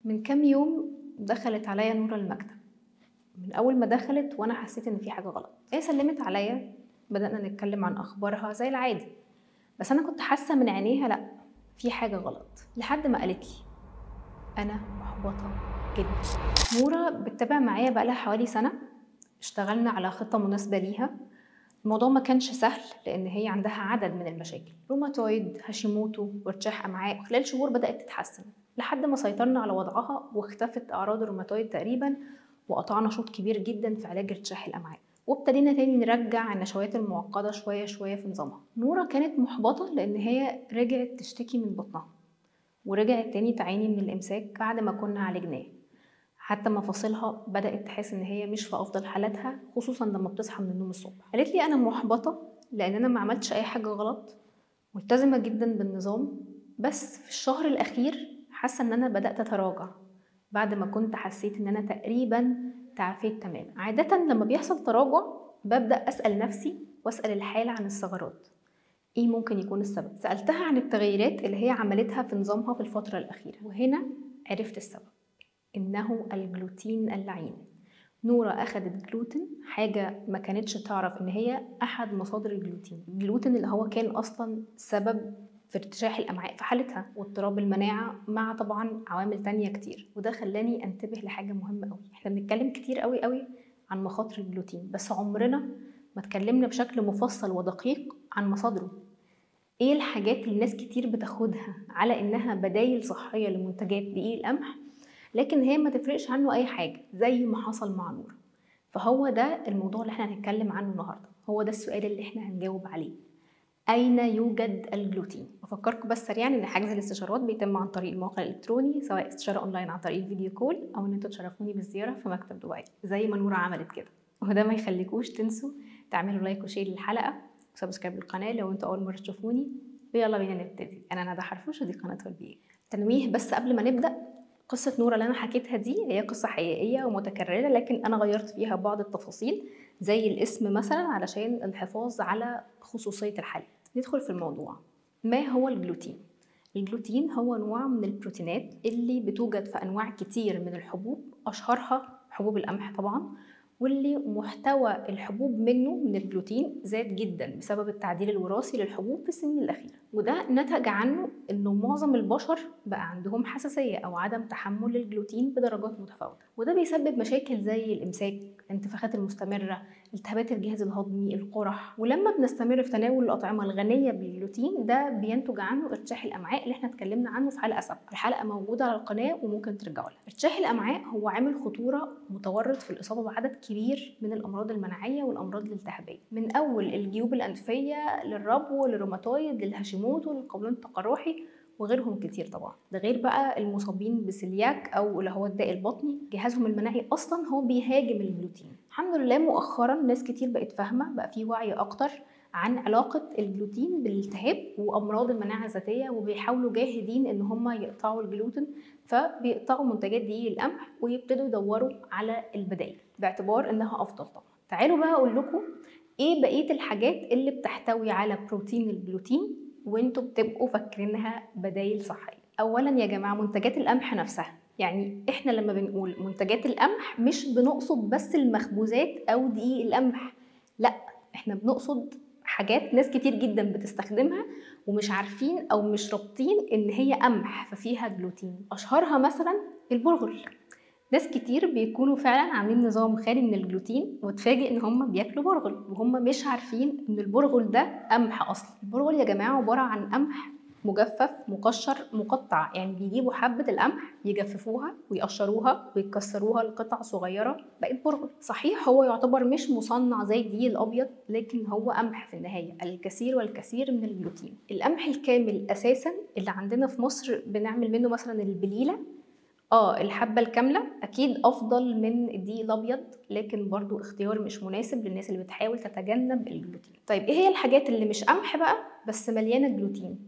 من كام يوم دخلت عليا نورة المكتب من أول ما دخلت وأنا حسيت إن في حاجة غلط هي سلمت عليا بدأنا نتكلم عن أخبارها زي العادي بس أنا كنت حاسة من عينيها لأ في حاجة غلط لحد ما قالت لي أنا محبطة جدا نورة بتتابع معايا بقالها حوالي سنة اشتغلنا على خطة مناسبة ليها الموضوع ما كانش سهل لأن هي عندها عدد من المشاكل روماتويد هاشيموتو وارتشاح أمعاء خلال شهور بدأت تتحسن لحد ما سيطرنا على وضعها واختفت أعراض الروماتويد تقريبا وقطعنا شوط كبير جدا في علاج ارتشاح الأمعاء وابتدينا تاني نرجع النشويات المعقدة شوية شوية في نظامها نورة كانت محبطة لأن هي رجعت تشتكي من بطنها ورجعت تاني تعاني من الإمساك بعد ما كنا عالجناه حتى مفاصلها بدأت تحس إن هي مش في أفضل حالاتها خصوصا لما بتصحى من النوم الصبح قالت لي أنا محبطة لأن أنا ما عملتش أي حاجة غلط ملتزمة جدا بالنظام بس في الشهر الأخير حاسة إن أنا بدأت أتراجع بعد ما كنت حسيت إن أنا تقريبا تعافيت تماما عادة لما بيحصل تراجع ببدأ أسأل نفسي وأسأل الحالة عن الثغرات ايه ممكن يكون السبب سألتها عن التغييرات اللي هي عملتها في نظامها في الفترة الأخيرة وهنا عرفت السبب إنه الجلوتين اللعين نورة أخدت جلوتين حاجة ما كانتش تعرف إن هي أحد مصادر الجلوتين الجلوتين اللي هو كان أصلا سبب في ارتشاح الأمعاء في حالتها واضطراب المناعة مع طبعا عوامل تانية كتير وده خلاني أنتبه لحاجة مهمة قوي احنا بنتكلم كتير قوي قوي عن مخاطر الجلوتين بس عمرنا ما اتكلمنا بشكل مفصل ودقيق عن مصادره ايه الحاجات اللي ناس كتير بتاخدها على انها بدايل صحية لمنتجات دقيق القمح لكن هي ما تفرقش عنه اي حاجة زي ما حصل مع نور فهو ده الموضوع اللي احنا هنتكلم عنه النهاردة هو ده السؤال اللي احنا هنجاوب عليه أين يوجد الجلوتين؟ أفكركم بس سريعا إن حجز الاستشارات بيتم عن طريق الموقع الإلكتروني سواء استشارة أونلاين عن طريق الفيديو كول أو إن أنتوا تشرفوني بالزيارة في مكتب دبي زي ما نورة عملت كده وده ما يخليكوش تنسوا تعملوا لايك وشير للحلقة وسبسكرايب للقناة لو انتوا أول مرة تشوفوني ويلا بينا نبتدي أنا ندى حرفوش ودي قناة والبيئة تنويه بس قبل ما نبدأ قصة نورة اللي أنا حكيتها دي هي قصة حقيقية ومتكررة لكن أنا غيرت فيها بعض التفاصيل زي الاسم مثلا علشان الحفاظ على خصوصية الحالة ندخل في الموضوع ما هو الجلوتين؟ الجلوتين هو نوع من البروتينات اللي بتوجد في أنواع كتير من الحبوب أشهرها حبوب القمح طبعا واللي محتوى الحبوب منه من الجلوتين زاد جدا بسبب التعديل الوراثي للحبوب في السنين الأخيرة وده نتج عنه إنه معظم البشر بقى عندهم حساسية أو عدم تحمل للجلوتين بدرجات متفاوتة وده بيسبب مشاكل زي الإمساك الانتفاخات المستمرة التهابات الجهاز الهضمي القرح ولما بنستمر في تناول الأطعمة الغنية بالجلوتين ده بينتج عنه ارتشاح الأمعاء اللي احنا اتكلمنا عنه في حلقة سابقة الحلقة موجودة على القناة وممكن ترجعوا لها ارتشاح الأمعاء هو عامل خطورة متورط في الإصابة بعدد كبير من الأمراض المناعية والأمراض الالتهابية من أول الجيوب الأنفية للربو للروماتويد للهاشيموتو للقولون التقرحي وغيرهم كتير طبعا ده غير بقى المصابين بسلياك او اللي هو الداء البطني جهازهم المناعي اصلا هو بيهاجم الجلوتين الحمد لله مؤخرا ناس كتير بقت فاهمه بقى في وعي اكتر عن علاقة الجلوتين بالالتهاب وأمراض المناعة الذاتية وبيحاولوا جاهدين إن هم يقطعوا الجلوتين فبيقطعوا منتجات دقيق القمح ويبتدوا يدوروا على البدائل باعتبار إنها أفضل طبعا تعالوا بقى أقول لكم إيه بقية الحاجات اللي بتحتوي على بروتين الجلوتين وانتوا بتبقوا فاكرينها بدايل صحيه اولا يا جماعه منتجات القمح نفسها يعني احنا لما بنقول منتجات القمح مش بنقصد بس المخبوزات او دقيق القمح لا احنا بنقصد حاجات ناس كتير جدا بتستخدمها ومش عارفين او مش رابطين ان هي قمح ففيها جلوتين اشهرها مثلا البرغل ناس كتير بيكونوا فعلا عاملين نظام خالي من الجلوتين وتفاجئ ان هم بياكلوا برغل وهم مش عارفين ان البرغل ده قمح اصلا البرغل يا جماعه عباره عن قمح مجفف مقشر مقطع يعني بيجيبوا حبة القمح يجففوها ويقشروها ويكسروها لقطع صغيرة بقت برغل صحيح هو يعتبر مش مصنع زي الدقيق الأبيض لكن هو قمح في النهاية الكثير والكثير من الجلوتين القمح الكامل أساسا اللي عندنا في مصر بنعمل منه مثلا البليلة اه الحبة الكاملة أكيد أفضل من الدقيق الأبيض لكن برضو اختيار مش مناسب للناس اللي بتحاول تتجنب الجلوتين طيب إيه هي الحاجات اللي مش قمح بقى بس مليانة جلوتين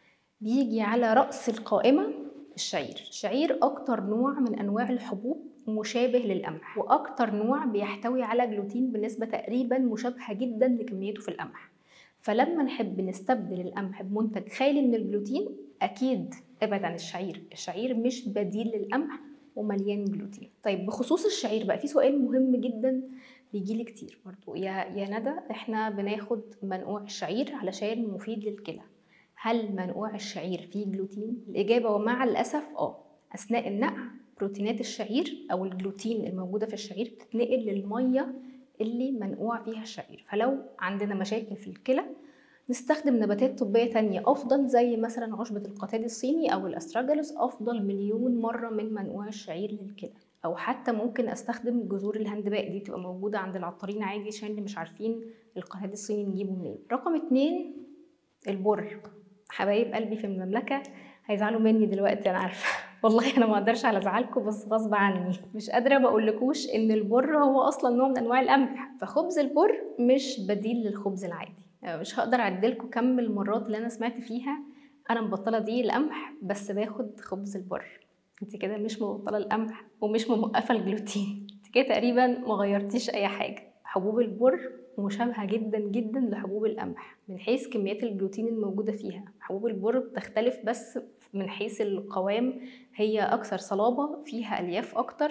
بيجي على رأس القائمة الشعير الشعير أكتر نوع من أنواع الحبوب مشابه للقمح وأكتر نوع بيحتوي على جلوتين بنسبة تقريبا مشابهة جدا لكميته في القمح فلما نحب نستبدل القمح بمنتج خالي من الجلوتين أكيد ابعد عن الشعير الشعير مش بديل للقمح ومليان جلوتين طيب بخصوص الشعير بقى في سؤال مهم جدا بيجيلي كتير برضو يا يا ندى احنا بناخد منقوع الشعير علشان مفيد للكلى هل منقوع الشعير فيه جلوتين الاجابه ومع الاسف اه اثناء النقع بروتينات الشعير او الجلوتين الموجوده في الشعير بتتنقل للميه اللي منقوع فيها الشعير فلو عندنا مشاكل في الكلى نستخدم نباتات طبية تانية أفضل زي مثلا عشبة القتاد الصيني أو الأستراجلوس أفضل مليون مرة من منقوع الشعير للكلى أو حتى ممكن أستخدم جذور الهندباء دي تبقى موجودة عند العطارين عادي عشان اللي مش عارفين القتاد الصيني نجيبه منين رقم اتنين البر حبايب قلبي في المملكة هيزعلوا مني دلوقتي أنا عارفة والله انا ما اقدرش على زعلكم بس غصب عني مش قادره ما اقولكوش ان البر هو اصلا نوع من انواع القمح فخبز البر مش بديل للخبز العادي مش هقدر اعدلكم كم المرات اللي انا سمعت فيها انا مبطله دي القمح بس باخد خبز البر انت كده مش مبطله القمح ومش موقفه الجلوتين انت كده تقريبا ما غيرتيش اي حاجه حبوب البر مشابهه جدا جدا لحبوب القمح من حيث كميات الجلوتين الموجوده فيها حبوب البر بتختلف بس من حيث القوام هي اكثر صلابه فيها الياف اكتر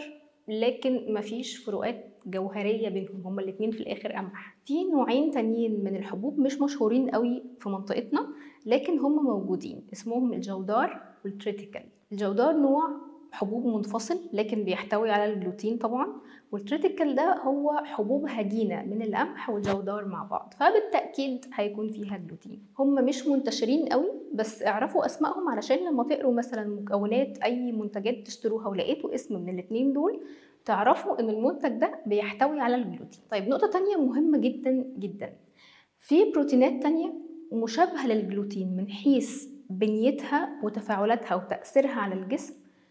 لكن مفيش فروقات جوهريه بينهم هما الاتنين في الاخر قمح في نوعين تانيين من الحبوب مش مشهورين قوي في منطقتنا لكن هما موجودين اسمهم الجودار والتريتيكال الجودار نوع حبوب منفصل لكن بيحتوي على الجلوتين طبعا والتريتيكال ده هو حبوب هجينة من القمح والجودار مع بعض فبالتأكيد هيكون فيها جلوتين هم مش منتشرين قوي بس اعرفوا أسمائهم علشان لما تقروا مثلا مكونات أي منتجات تشتروها ولقيتوا اسم من الاتنين دول تعرفوا ان المنتج ده بيحتوي على الجلوتين طيب نقطة تانية مهمة جدا جدا في بروتينات تانية مشابهة للجلوتين من حيث بنيتها وتفاعلاتها وتأثيرها على الجسم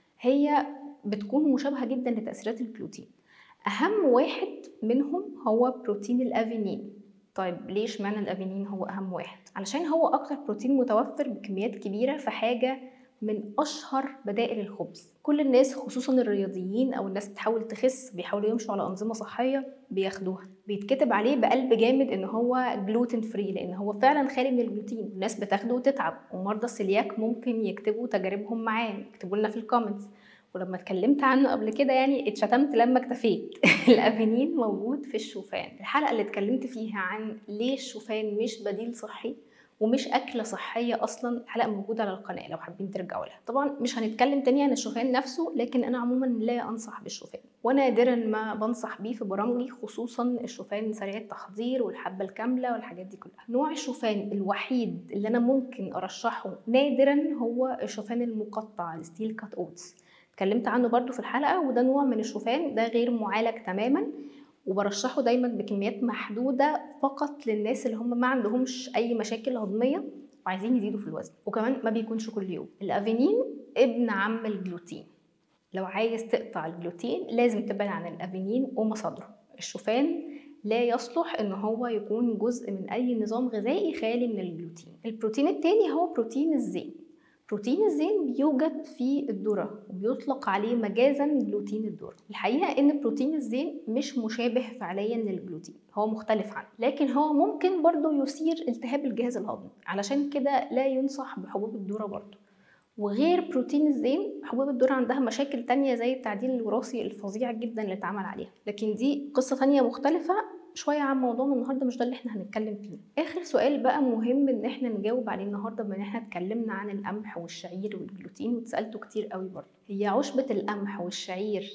هي بتكون مشابهة جدا لتأثيرات الجلوتين أهم واحد منهم هو بروتين الأفينين طيب ليش معنى الأفينين هو أهم واحد؟ علشان هو أكتر بروتين متوفر بكميات كبيرة في حاجة من أشهر بدائل الخبز كل الناس خصوصا الرياضيين أو الناس بتحاول تخس بيحاولوا يمشوا على أنظمة صحية بياخدوها بيتكتب عليه بقلب جامد إن هو جلوتين فري لأن هو فعلا خالي من الجلوتين الناس بتاخده وتتعب ومرضى السلياك ممكن يكتبوا تجاربهم معاه يكتبوا لنا في الكومنتس ولما اتكلمت عنه قبل كده يعني اتشتمت لما اكتفيت الافينين موجود في الشوفان الحلقه اللي اتكلمت فيها عن ليه الشوفان مش بديل صحي ومش أكلة صحية أصلا الحلقة موجودة على القناة لو حابين ترجعوا لها طبعا مش هنتكلم تاني عن الشوفان نفسه لكن أنا عموما لا أنصح بالشوفان ونادرا ما بنصح بيه في برامجي خصوصا الشوفان سريع التحضير والحبة الكاملة والحاجات دي كلها نوع الشوفان الوحيد اللي أنا ممكن أرشحه نادرا هو الشوفان المقطع الستيل كات أوتس اتكلمت عنه برضو في الحلقة وده نوع من الشوفان ده غير معالج تماما وبرشحه دايما بكميات محدودة فقط للناس اللي هم ما عندهمش أي مشاكل هضمية وعايزين يزيدوا في الوزن وكمان ما بيكونش كل يوم الأفينين ابن عم الجلوتين لو عايز تقطع الجلوتين لازم تبعد عن الأفينين ومصادره الشوفان لا يصلح ان هو يكون جزء من اي نظام غذائي خالي من الجلوتين البروتين التاني هو بروتين الزين بروتين الزين بيوجد في الذرة وبيطلق عليه مجازا جلوتين الذرة الحقيقة ان بروتين الزين مش مشابه فعليا للجلوتين هو مختلف عنه لكن هو ممكن برضه يثير التهاب الجهاز الهضمي علشان كده لا ينصح بحبوب الذرة برضه وغير بروتين الزين حبوب الذرة عندها مشاكل تانية زي التعديل الوراثي الفظيع جدا اللي اتعمل عليها لكن دي قصة تانية مختلفة شوية عن موضوعنا النهاردة مش ده اللي احنا هنتكلم فيه آخر سؤال بقى مهم ان احنا نجاوب عليه النهاردة بما ان احنا اتكلمنا عن القمح والشعير والجلوتين واتسألته كتير قوي برضه هي عشبة القمح والشعير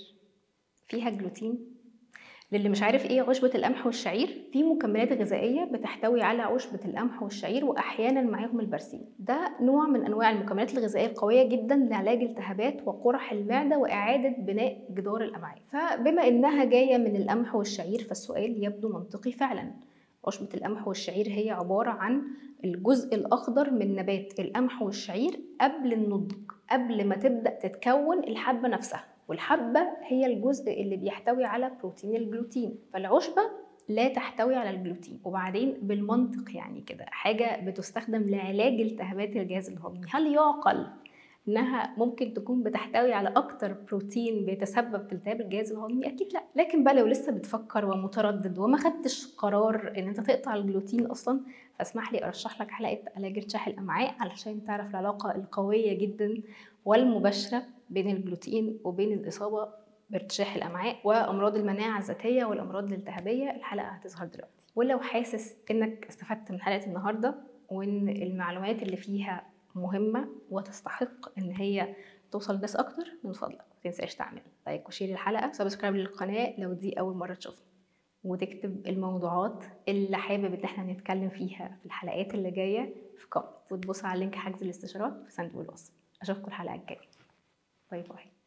فيها جلوتين؟ للي مش عارف ايه عشبة القمح والشعير في مكملات غذائية بتحتوي على عشبة القمح والشعير واحيانا معاهم البرسيم ده نوع من انواع المكملات الغذائية القوية جدا لعلاج التهابات وقرح المعدة واعادة بناء جدار الامعاء فبما انها جاية من القمح والشعير فالسؤال يبدو منطقي فعلا عشبة القمح والشعير هي عبارة عن الجزء الأخضر من نبات القمح والشعير قبل النضج قبل ما تبدأ تتكون الحبة نفسها والحبة هي الجزء اللي بيحتوي على بروتين الجلوتين فالعشبة لا تحتوي على الجلوتين وبعدين بالمنطق يعني كده حاجة بتستخدم لعلاج التهابات الجهاز الهضمي هل يعقل انها ممكن تكون بتحتوي على اكتر بروتين بيتسبب في التهاب الجهاز الهضمي اكيد لا لكن بقى لو لسه بتفكر ومتردد وما خدتش قرار ان انت تقطع الجلوتين اصلا فاسمح لي ارشح لك حلقه علاج ارتشاح الامعاء علشان تعرف العلاقه القويه جدا والمباشره بين الجلوتين وبين الاصابه بارتشاح الامعاء وامراض المناعه الذاتيه والامراض الالتهابيه الحلقه هتظهر دلوقتي ولو حاسس انك استفدت من حلقه النهارده وان المعلومات اللي فيها مهمه وتستحق ان هي توصل لناس اكتر من فضلك ما تنساش تعمل لايك وشير الحلقه سبسكرايب للقناه لو دي اول مره تشوفني وتكتب الموضوعات اللي حابب ان احنا نتكلم فيها في الحلقات اللي جايه في كومنت وتبص على لينك حجز الاستشارات في صندوق الوصف اشوفكم الحلقه الجايه باي باي